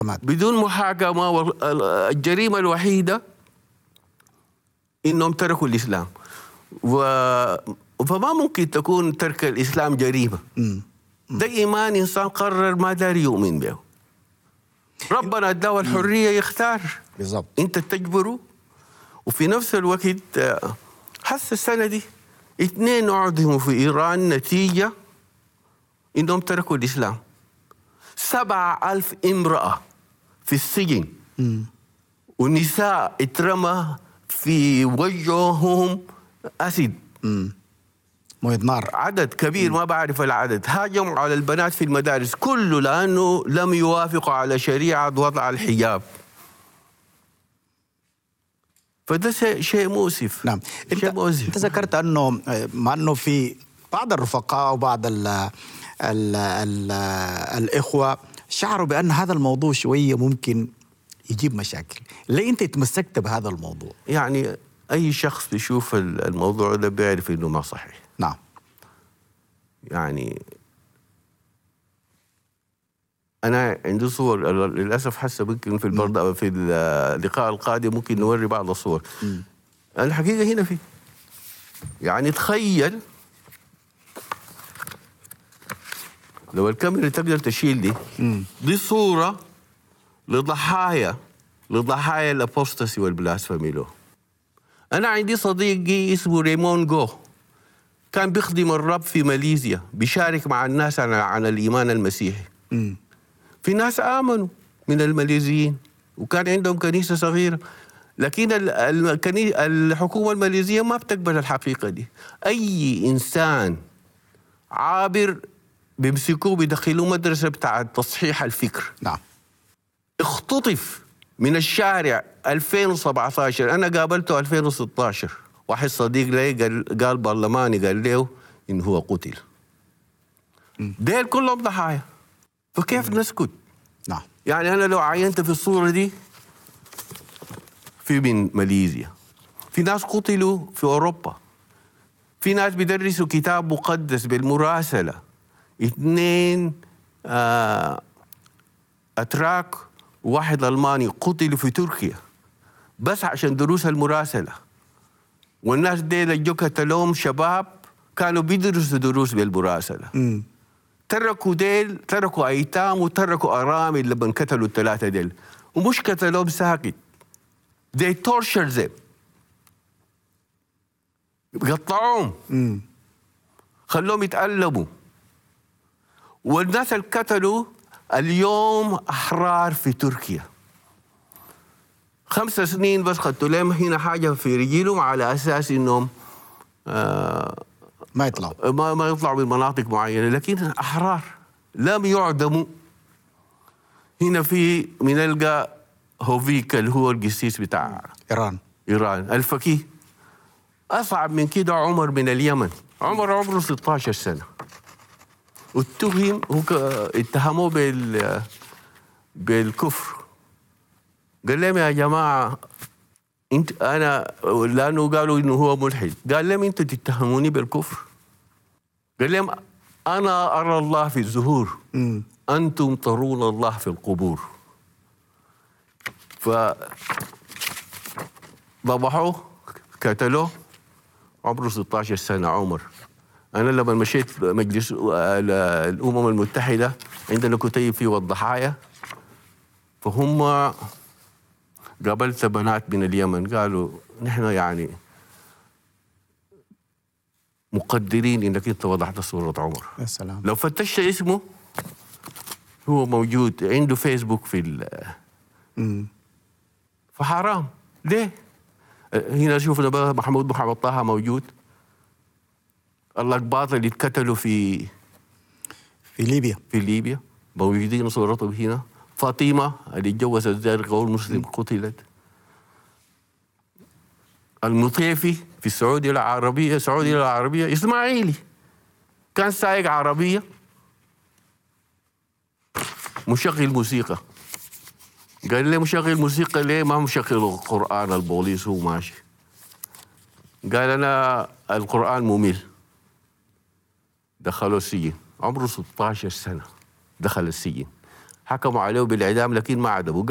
بدون محاكمة والجريمة الوحيدة إنهم تركوا الإسلام و... فما ممكن تكون ترك الإسلام جريمة ده إيمان إنسان قرر ما دار يؤمن به ربنا اداه الحرية يختار بالضبط أنت تجبره وفي نفس الوقت آه، حس السنة دي اثنين أعدموا في إيران نتيجة إنهم تركوا الإسلام سبعة ألف امرأة في السجن ونساء اترمى في وجههم أسد مويه نار عدد كبير ما بعرف العدد هاجموا على البنات في المدارس كله لأنه لم يوافقوا على شريعة وضع الحجاب فده شيء- شيء مؤسف نعم انت شيء مؤسف انت ذكرت انه آه، مع انه في بعض الرفقاء وبعض ال ال ال الاخوه شعروا بان هذا الموضوع شويه ممكن يجيب مشاكل ليه انت تمسكت بهذا الموضوع يعني أي شخص بيشوف ال- الموضوع ده بيعرف إنه ما صحيح نعم يعني انا عندي صور للاسف حسه ممكن في البرد في اللقاء القادم ممكن نوري بعض الصور الحقيقه هنا في يعني تخيل لو الكاميرا تقدر تشيل دي دي صوره لضحايا لضحايا الابوستاسي والبلاسفمي له انا عندي صديقي اسمه ريمون جو كان بيخدم الرب في ماليزيا بيشارك مع الناس عن, عن الإيمان المسيحي في ناس آمنوا من الماليزيين وكان عندهم كنيسة صغيرة لكن ال- ال- الكني- الحكومة الماليزية ما بتقبل الحقيقة دي أي إنسان عابر بيمسكوه بيدخلوه مدرسة بتاع تصحيح الفكر نعم اختطف من الشارع 2017 انا قابلته 2016 واحد صديق لي قال قال برلماني قال له انه هو قتل ديل كلهم ضحايا فكيف نسكت نعم يعني انا لو عينت في الصوره دي في من ماليزيا في ناس قتلوا في اوروبا في ناس بيدرسوا كتاب مقدس بالمراسله اثنين آه اتراك وواحد الماني قتلوا في تركيا بس عشان دروس المراسله والناس ديل جو قتلوهم شباب كانوا بيدرسوا دروس بالمراسله تركوا ديل تركوا ايتام وتركوا ارامل لما قتلوا الثلاثه ديل ومش قتلوهم ساكت they tortured them قطعوهم خلوهم يتألموا والناس اللي قتلوا اليوم أحرار في تركيا خمس سنين بس خدتوا لهم هنا حاجة في رجلهم على أساس إنهم آه ما يطلعوا ما ما يطلعوا من مناطق معينه لكن احرار لم يعدموا هنا في بنلقى هوفيك اللي هو القسيس بتاع ايران ايران الفقيه اصعب من كده عمر من اليمن عمر عمره 16 سنه واتهم هو ك- اتهموه بال بالكفر قال لهم يا جماعه انت انا لانه قالوا انه هو ملحد قال لهم انتوا تتهموني بالكفر قال لهم انا ارى الله في الزهور انتم ترون الله في القبور ف ذبحوه قتلوه عمره 16 سنه عمر انا لما مشيت مجلس ال- الامم المتحده عندنا كتيب فيه الضحايا فهم قابلت بنات من اليمن قالوا نحن يعني مقدرين انك انت وضعت صوره عمر يا سلام لو فتشت اسمه هو موجود عنده فيسبوك في ال- مم. فحرام ليه؟ هنا شوفنا بقى محمود محمد طه موجود الأقباط اللي اتقتلوا في في ليبيا في ليبيا موجودين صورتهم هنا فاطمة اللي اتجوزت زارقة والمسلم قتلت المطيفي في السعودية العربية السعودية العربية إسماعيلي كان سايق عربية مشغل موسيقى قال لي مشغل موسيقى ليه ما مشغل القرآن البوليس هو ماشي قال أنا القرآن ممل دخلوا السجن عمره 16 سنة دخل السجن حكموا عليه بالاعدام لكن ما عدموا